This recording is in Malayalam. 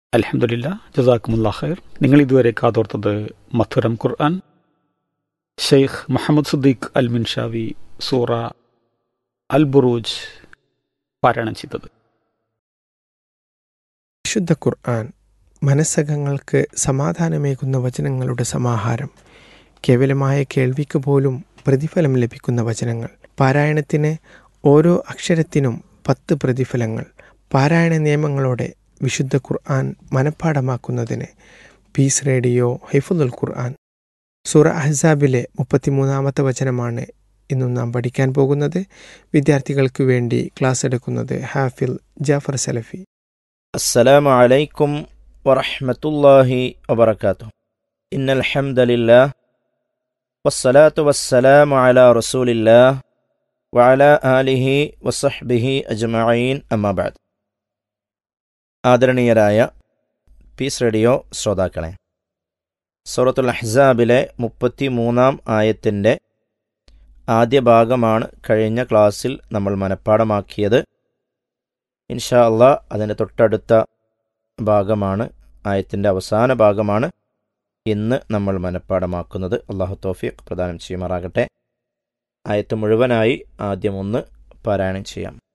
അലഹമുല്ല ജസാക്കുമുല്ലാ ഖൈർ നിങ്ങൾ ഇതുവരെ കാതോർത്തത് മധുരം ഖുർആൻ ഷെയ്ഖ് മുഹമ്മദ് സുദ്ദീഖ് അൽ മിൻഷാവി സൂറ അൽ ബുറൂജ് പാരായണം ചെയ്തത് വിശുദ്ധ ഖുർആൻ മനസ്സകങ്ങൾക്ക് സമാധാനമേകുന്ന വചനങ്ങളുടെ സമാഹാരം കേവലമായ കേൾവിക്ക് പോലും പ്രതിഫലം ലഭിക്കുന്ന വചനങ്ങൾ പാരായണത്തിന് ഓരോ അക്ഷരത്തിനും പത്ത് പ്രതിഫലങ്ങൾ പാരായണ നിയമങ്ങളോടെ വിശുദ്ധ ഖുർആൻ മനഃപ്പാടമാക്കുന്നതിന് പീസ് റേഡിയോ ഹൈഫുൽ ഖുർആൻ സൂറ അഹ്സാബിലെ മുപ്പത്തിമൂന്നാമത്തെ വചനമാണ് ഇന്നും നാം പഠിക്കാൻ പോകുന്നത് വിദ്യാർത്ഥികൾക്ക് വേണ്ടി ക്ലാസ് എടുക്കുന്നത് ഹാഫിൽ ജാഫർ സലഫി السلام عليكم ورحمة الله وبركاته إن الحمد لله والصلاة والسلام على رسول الله وعلى آله وصحبه أجمعين أما بعد ആദരണീയരായ പീസ് റേഡിയോ ശ്രോതാക്കളെ സൂറത്തുൽ അഹ്സാബിലെ മുപ്പത്തി മൂന്നാം ആയത്തിൻ്റെ ആദ്യ ഭാഗമാണ് കഴിഞ്ഞ ക്ലാസ്സിൽ നമ്മൾ മനഃപ്പാടമാക്കിയത് ഇൻഷാ അള്ളാ അതിൻ്റെ തൊട്ടടുത്ത ഭാഗമാണ് ആയത്തിൻ്റെ അവസാന ഭാഗമാണ് ഇന്ന് നമ്മൾ മനഃപ്പാടമാക്കുന്നത് അള്ളാഹു തോഫിക് പ്രദാനം ചെയ്യുമാറാകട്ടെ ആയത്ത് മുഴുവനായി ആദ്യം ഒന്ന് പാരായണം ചെയ്യാം